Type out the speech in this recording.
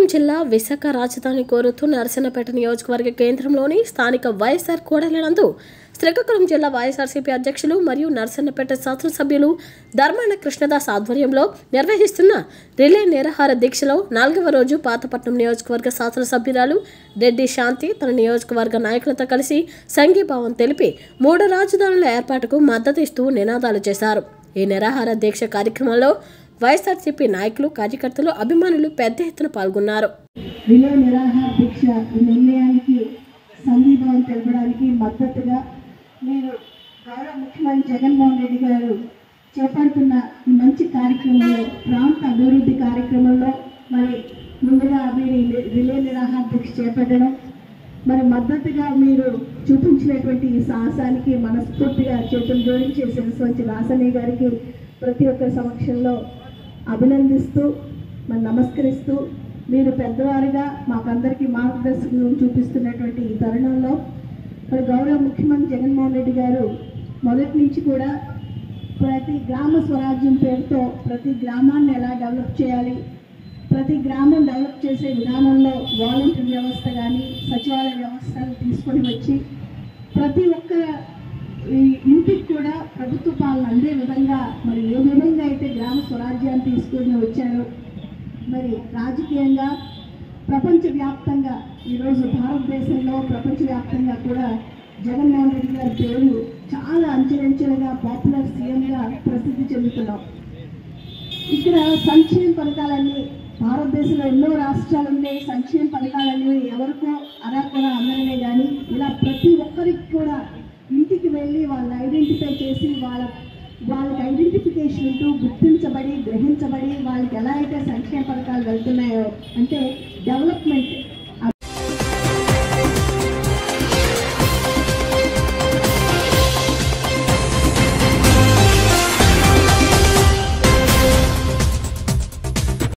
జిల్లా విశాఖ రాజధాని కోరుతూ నరసన్నపేట నియోజకవర్గ కేంద్రంలోని స్థానిక వైఎస్ఆర్ కోడలినందు శ్రీకాకుళం జిల్లా వైఎస్ఆర్సీపీ అధ్యక్షులు మరియు నరసన్నపేట శాసనసభ్యులు ధర్మాన కృష్ణదాస్ ఆధ్వర్యంలో నిర్వహిస్తున్న రిలే నిరాహార దీక్షలో నాలుగవ రోజు పాతపట్నం నియోజకవర్గ శాసనసభ్యురాలు రెడ్డి శాంతి తన నియోజకవర్గ నాయకులతో కలిసి సంఘీభావం తెలిపి మూడు రాజధానుల ఏర్పాటుకు మద్దతు ఇస్తూ నినాదాలు చేశారు ఈ నిరాహార దీక్ష కార్యక్రమంలో వైఎస్ఆర్సీపీ నాయకులు కార్యకర్తలు అభిమానులు పెద్ద ఎత్తున పాల్గొన్నారు రిలే నిరాహార దీక్ష ఈ నిర్ణయానికి సంఘీభావం తెలపడానికి మద్దతుగా మీరు గౌరవ ముఖ్యమంత్రి జగన్మోహన్ రెడ్డి గారు చేపడుతున్న ఈ మంచి కార్యక్రమంలో ప్రాంత అభివృద్ధి కార్యక్రమంలో మరి ముందుగా మీరు ఈ రిలే నిరాహార దీక్ష చేపట్టడం మరి మద్దతుగా మీరు చూపించినటువంటి ఈ సాహసానికి మనస్ఫూర్తిగా చేతులు జోడించి శిరస్వంచి వాసని గారికి ప్రతి ఒక్కరి సమక్షంలో అభినందిస్తూ మరి నమస్కరిస్తూ మీరు పెద్దవారుగా మాకందరికీ మార్గదర్శకం చూపిస్తున్నటువంటి ఈ తరుణంలో మరి గౌరవ ముఖ్యమంత్రి జగన్మోహన్ రెడ్డి గారు మొదటి నుంచి కూడా ప్రతి గ్రామ స్వరాజ్యం పేరుతో ప్రతి గ్రామాన్ని ఎలా డెవలప్ చేయాలి ప్రతి గ్రామం డెవలప్ చేసే విధానంలో వాలంటీర్ వ్యవస్థ కానీ సచివాలయ వ్యవస్థను తీసుకొని వచ్చి ప్రతి ఒక్క ఈ ఇంటికి కూడా ప్రభుత్వ పాలన అందే విధంగా మరి ఏ విధంగా అయితే గ్రామ స్వరాజ్యాన్ని తీసుకొని వచ్చారో మరి రాజకీయంగా ప్రపంచవ్యాప్తంగా ఈరోజు భారతదేశంలో ప్రపంచవ్యాప్తంగా కూడా జగన్మోహన్ రెడ్డి గారి పేరు చాలా అంచెలంచెలుగా పాపులర్ సీఎంగా ప్రసిద్ధి చెందుతున్నాం ఇక్కడ సంక్షేమ పథకాలన్నీ భారతదేశంలో ఎన్నో రాష్ట్రాలు ఉన్నాయి సంక్షేమ పథకాలన్నీ ఎవరికో అరాకొరా అందరినే కానీ ఇలా ప్రతి ఒక్కరికి కూడా ఇంటికి వెళ్ళి వాళ్ళని ఐడెంటిఫై చేసి వాళ్ళ వాళ్ళకి ఐడెంటిఫికేషన్ ఉంటూ గుర్తించబడి గ్రహించబడి వాళ్ళకి ఎలా అయితే సంక్షేమ పథకాలు వెళ్తున్నాయో అంటే డెవలప్మెంట్